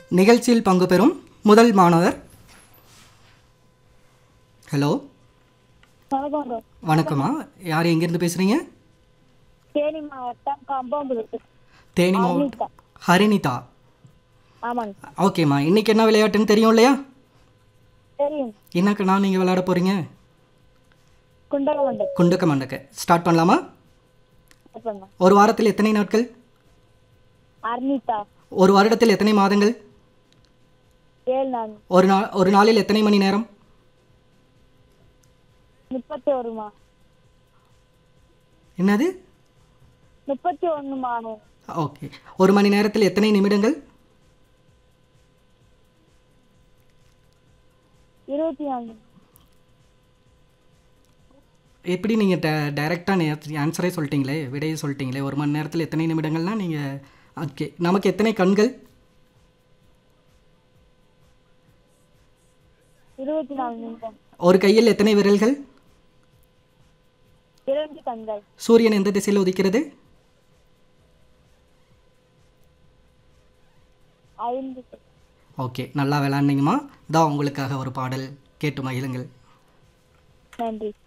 நிகழ்ச்சியில் பங்கு பெறும் முதல் மாணவர் ஹலோ வணக்கங்க வணக்கம்மா யார் எங்கேருந்து பேசுகிறீங்க தேனி மாவட்டம் கம்பம்புலுக்கு தேனி மாவட்டம் ஹரிணிதா ஆமாங்க ஓகேம்மா இன்னைக்கு என்ன விளையாட்டுன்னு தெரியும் இல்லையா தெரியும் என்னக்கண்ணா நீங்கள் விளையாட போகிறீங்க குண்டலமண்டை குண்டுக்க மண்டக்க ஸ்டார்ட் பண்ணலாமா சொல்லுங்க ஒரு வாரத்தில் எத்தனை நாட்கள் அர்னிதா ஒரு வருடத்தில் எத்தனை மாதங்கள் ஏழு நாள் ஒரு நாள் ஒரு நாளில் எத்தனை மணி நேரம் முப்பத்தி ஒருமா என்னது முப்பத்தி ஒன்று மானு ஓகே ஒரு மணி நேரத்தில் எத்தனை நிமிடங்கள் இருபத்தி நாலு எப்படி நீங்கள் ட டைரெக்டாக ஆன்சரே சொல்லிட்டீங்களே விடையை சொல்லிட்டீங்களே ஒரு மணி நேரத்தில் எத்தனை நிமிடங்கள்னால் நீங்கள் ஓகே நமக்கு எத்தனை கண்கள் இருபத்தி நாலு நிமிடம் ஒரு கையில் எத்தனை விரல்கள் இரண்டு கண்கள் சூரியன் எந்த திசையில் உதிக்கிறது ஐந்து ஓகே நல்லா விளாண்டிங்கம்மா தான் உங்களுக்காக ஒரு பாடல் கேட்டு மகிழுங்கள் நன்றி